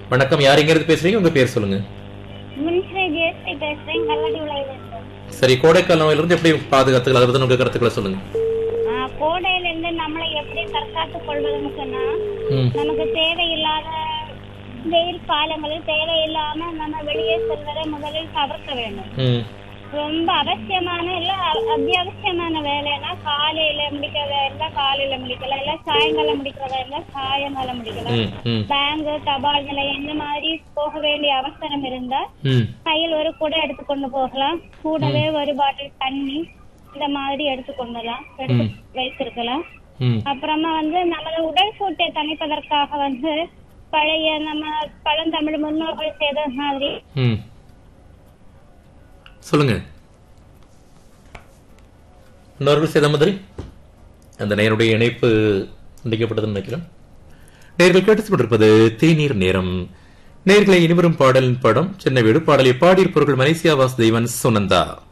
வணக்கம் யார் எங்க இருந்து பேசுறீங்க உங்க பேர் சொல்லுங்க முன்சிரை ஜிஎஸ்டி பேசுறேன் கல்லடி உலகிலிருந்து சரி கோடைக்கால நோயில இருந்து எப்படி பாதுகாத்துக்கலாம் அதை பத்தி உங்க கருத்துக்களை சொல்லுங்க ஆஹ் கோடையில இருந்து நம்மளை எப்படி தற்காத்துக் கொள்வதுன்னு சொன்னா ம் நமக்கு தேவையில்லாத வெயில் காலங்களில் தேவையில்லாம நம்ம வெளியே செல்வதை முதலில் தவிர்க்க வேண்டும் ம் ரொம்ப அவசியமான இல்ல அ- அத்தியாவசியமான வேலைன்னா காலையில முடிக்கிற வேலை காலையில முடிக்கலாம் இல்ல சாயங்காலம் முடிக்கிற வேலை சாயங்காலம் முடிக்கலாம் ம் ம் பேங்க் தபால் நிலையம் இந்த மாதிரி போக வேண்டிய அவசரம் இருந்தா ம் கையில் ஒரு குடை எடுத்துக்கொண்டு போகலாம் கூடவே ஒரு பாட்டில் தண்ணி இந்த மாதிரி எடுத்துக்கொண்டலாம் எடுத்து ம். வைத்திருக்கலாம் ம் அப்புறமா வந்து நமது உடல் சூட்டை தணிப்பதற்காக வந்து பழைய நம்ம பழந்தமிழ் முன்னோர்கள் செய்த மாதிரி ம் சொல்லுங்க இன்னொரு செய்த மாதிரி அந்த நேருடைய இணைப்பு துண்டிக்கப்பட்டதுன்னு நினைக்கிறேன் நேர்கள் கேட்டுக் கொண்டிருப்பது தேநீர் நேரம் நேர்களை இனிவரும் பாடலின் படம் சின்ன வீடு பாடலை பாடியிருப்பவர்கள் மலேசியா வாசுதேவன் சுனந்தா